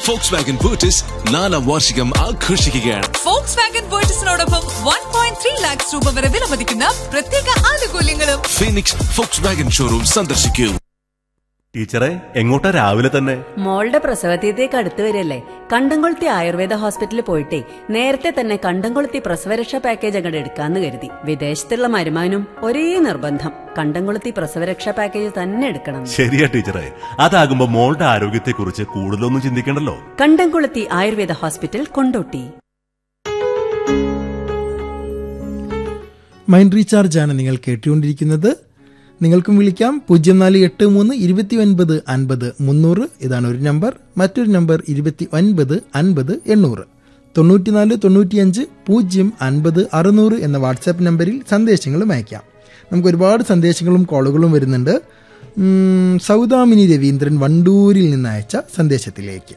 Fox Wagen ബൂട്ടിസ് നാലാം വാർഷികം ആഘോഷിക്കുകയാണ് ഫോക്സ് വാഗൻ പേർച്ചസിനോടൊപ്പം വൺ പോയിന്റ് ത്രീ ലാക്സ് രൂപ വരെ വിലമതിക്കുന്ന പ്രത്യേക ആനുകൂല്യങ്ങളും ഫീനിക്സ് ഫോക്സ് വാഗൻ ഷോറൂം സന്ദർശിക്കൂ ടീച്ചറെ എങ്ങോട്ടാ രാവിലെ തന്നെ മോളുടെ പ്രസവതീയത്തേക്ക് അടുത്ത് വരല്ലേ കണ്ടംകൊളുത്തി ആയുർവേദ ഹോസ്പിറ്റലിൽ പോയിട്ടേ നേരത്തെ തന്നെ കണ്ടംകൊളുത്തി പ്രസവരക്ഷാ പാക്കേജ് അങ്ങോട്ട് എടുക്കാന്ന് കരുതി വിദേശത്തുള്ള മരുമാനും ഒരേ നിർബന്ധം കണ്ടംകൊളുത്തി പ്രസവരക്ഷാ പാക്കേജ് തന്നെ എടുക്കണം ശരിയാ ടീച്ചറെ അതാകുമ്പോ മോളുടെ ആരോഗ്യത്തെക്കുറിച്ച് കൂടുതലൊന്നും ചിന്തിക്കണ്ടല്ലോ Kandamkoluthi Ayurveda hospital Kondotty mind recharge ആണ് നിങ്ങൾ കേട്ടുകൊണ്ടിരിക്കുന്നത് നിങ്ങൾക്കും വിളിക്കാം പൂജ്യം നാല് എട്ട് മൂന്ന് ഇരുപത്തി ഒൻപത് അൻപത് മുന്നൂറ് ഇതാണ് ഒരു നമ്പർ മറ്റൊരു നമ്പർ ഇരുപത്തി ഒൻപത് അൻപത് എണ്ണൂറ് തൊണ്ണൂറ്റിനാല് തൊണ്ണൂറ്റിയഞ്ച് പൂജ്യം അൻപത് അറുന്നൂറ് എന്ന വാട്സാപ്പ് നമ്പറിൽ സന്ദേശങ്ങളും അയക്കാം നമുക്ക് ഒരുപാട് സന്ദേശങ്ങളും കോളുകളും വരുന്നുണ്ട് ഉം, സൗദാമിനി രവീന്ദ്രൻ വണ്ടൂരിൽ നിന്ന് അയച്ച സന്ദേശത്തിലേക്ക്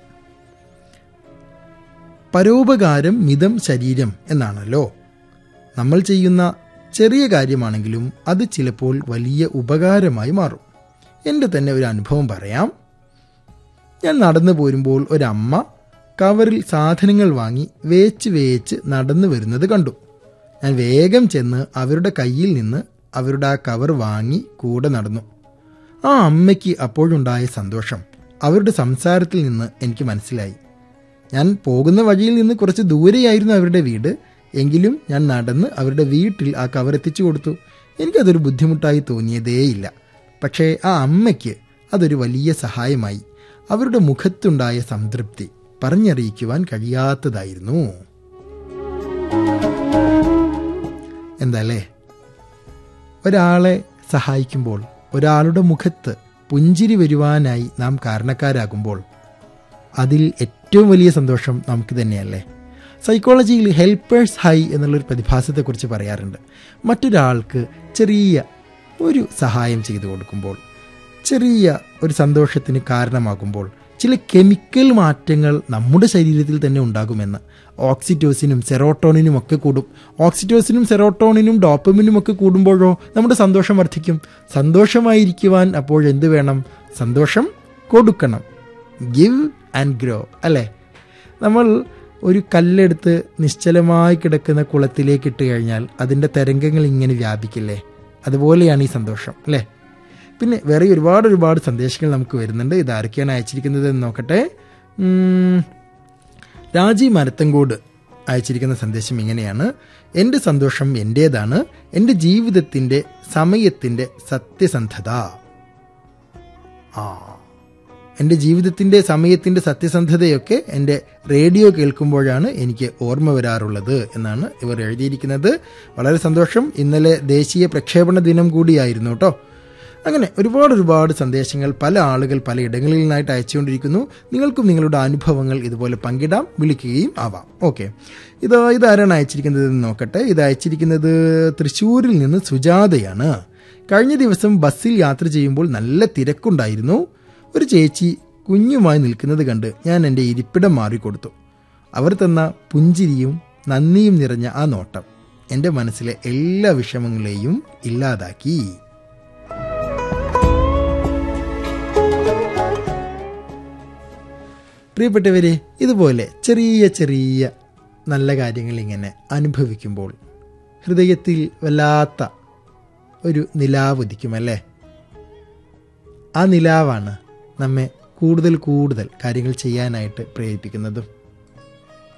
പരോപകാരം മിതം ശരീരം എന്നാണല്ലോ നമ്മൾ ചെയ്യുന്ന ചെറിയ കാര്യമാണെങ്കിലും അത് ചിലപ്പോൾ വലിയ ഉപകാരമായി മാറും എൻ്റെ തന്നെ ഒരു അനുഭവം പറയാം ഞാൻ നടന്നു പോരുമ്പോൾ ഒരമ്മ കവറിൽ സാധനങ്ങൾ വാങ്ങി വേച്ച് വേച്ച് നടന്നു വരുന്നത് കണ്ടു ഞാൻ വേഗം ചെന്ന് അവരുടെ കയ്യിൽ നിന്ന് അവരുടെ ആ കവർ വാങ്ങി കൂടെ നടന്നു ആ അമ്മയ്ക്ക് അപ്പോഴുണ്ടായ സന്തോഷം അവരുടെ സംസാരത്തിൽ നിന്ന് എനിക്ക് മനസ്സിലായി ഞാൻ പോകുന്ന വഴിയിൽ നിന്ന് കുറച്ച് ദൂരെയായിരുന്നു അവരുടെ വീട് എങ്കിലും ഞാൻ നടന്ന് അവരുടെ വീട്ടിൽ ആ കവർ എത്തിച്ചു കൊടുത്തു എനിക്കതൊരു ബുദ്ധിമുട്ടായി തോന്നിയതേയില്ല പക്ഷേ ആ അമ്മയ്ക്ക് അതൊരു വലിയ സഹായമായി അവരുടെ മുഖത്തുണ്ടായ സംതൃപ്തി പറഞ്ഞറിയിക്കുവാൻ കഴിയാത്തതായിരുന്നു എന്താല്ലേ ഒരാളെ സഹായിക്കുമ്പോൾ ഒരാളുടെ മുഖത്ത് പുഞ്ചിരി വരുവാനായി നാം കാരണക്കാരാകുമ്പോൾ അതിൽ ഏറ്റവും വലിയ സന്തോഷം നമുക്ക് തന്നെയല്ലേ സൈക്കോളജിയിൽ ഹെൽപ്പേഴ്സ് ഹൈ എന്നുള്ളൊരു പ്രതിഭാസത്തെക്കുറിച്ച് പറയാറുണ്ട് മറ്റൊരാൾക്ക് ചെറിയ ഒരു സഹായം ചെയ്തു കൊടുക്കുമ്പോൾ ചെറിയ ഒരു സന്തോഷത്തിന് കാരണമാകുമ്പോൾ ചില കെമിക്കൽ മാറ്റങ്ങൾ നമ്മുടെ ശരീരത്തിൽ തന്നെ ഉണ്ടാകുമെന്ന് ഓക്സിറ്റോസിനും സെറോട്ടോണിനും ഒക്കെ കൂടും ഓക്സിറ്റോസിനും സെറോട്ടോണിനും ഡോപ്പമിനും ഒക്കെ കൂടുമ്പോഴോ നമ്മുടെ സന്തോഷം വർദ്ധിക്കും സന്തോഷമായിരിക്കുവാൻ അപ്പോൾ എന്ത് വേണം സന്തോഷം കൊടുക്കണം ഗിവ് ആൻഡ് ഗ്രോ അല്ലേ നമ്മൾ ഒരു കല്ലെടുത്ത് നിശ്ചലമായി കിടക്കുന്ന കുളത്തിലേക്ക് ഇട്ട് കഴിഞ്ഞാൽ അതിൻ്റെ തരംഗങ്ങൾ ഇങ്ങനെ വ്യാപിക്കില്ലേ അതുപോലെയാണ് ഈ സന്തോഷം അല്ലേ പിന്നെ വേറെ ഒരുപാട് ഒരുപാട് സന്ദേശങ്ങൾ നമുക്ക് വരുന്നുണ്ട് ഇത് ആരൊക്കെയാണ് അയച്ചിരിക്കുന്നത് എന്ന് നോക്കട്ടെ ഉം, രാജി മരത്തങ്കോട് അയച്ചിരിക്കുന്ന സന്ദേശം ഇങ്ങനെയാണ് എൻ്റെ സന്തോഷം എൻ്റേതാണ് എൻ്റെ ജീവിതത്തിൻ്റെ സമയത്തിൻ്റെ സത്യസന്ധത ആ എൻ്റെ ജീവിതത്തിൻ്റെ സമയത്തിൻ്റെ സത്യസന്ധതയൊക്കെ എൻ്റെ റേഡിയോ കേൾക്കുമ്പോഴാണ് എനിക്ക് ഓർമ്മ വരാറുള്ളത് എന്നാണ് ഇവർ എഴുതിയിരിക്കുന്നത് വളരെ സന്തോഷം ഇന്നലെ ദേശീയ പ്രക്ഷേപണ ദിനം കൂടിയായിരുന്നു കേട്ടോ അങ്ങനെ ഒരുപാട് ഒരുപാട് സന്ദേശങ്ങൾ പല ആളുകൾ പല ഇടങ്ങളിൽ നിന്നായിട്ട് അയച്ചുകൊണ്ടിരിക്കുന്നു നിങ്ങൾക്കും നിങ്ങളുടെ അനുഭവങ്ങൾ ഇതുപോലെ പങ്കിടാം വിളിക്കുകയും ആവാം ഓക്കെ ഇത് ഇതാരാണ് അയച്ചിരിക്കുന്നത് എന്ന് നോക്കട്ടെ ഇത് അയച്ചിരിക്കുന്നത് തൃശ്ശൂരിൽ നിന്ന് സുജാതയാണ് കഴിഞ്ഞ ദിവസം ബസ്സിൽ യാത്ര ചെയ്യുമ്പോൾ നല്ല തിരക്കുണ്ടായിരുന്നു ഒരു ചേച്ചി കുഞ്ഞുമായി നിൽക്കുന്നത് കണ്ട് ഞാൻ എൻ്റെ ഇരിപ്പിടം മാറിക്കൊടുത്തു അവർ തന്ന പുഞ്ചിരിയും നന്ദിയും നിറഞ്ഞ ആ നോട്ടം എൻ്റെ മനസ്സിലെ എല്ലാ വിഷമങ്ങളെയും ഇല്ലാതാക്കി പ്രിയപ്പെട്ടവരെ ഇതുപോലെ ചെറിയ ചെറിയ നല്ല കാര്യങ്ങൾ ഇങ്ങനെ അനുഭവിക്കുമ്പോൾ ഹൃദയത്തിൽ വല്ലാത്ത ഒരു നിലാവ് ഉദിക്കുമല്ലേ ആ നിലാവാണ് നമ്മെ കൂടുതൽ കൂടുതൽ കാര്യങ്ങൾ ചെയ്യാനായിട്ട് പ്രേരിപ്പിക്കുന്നതും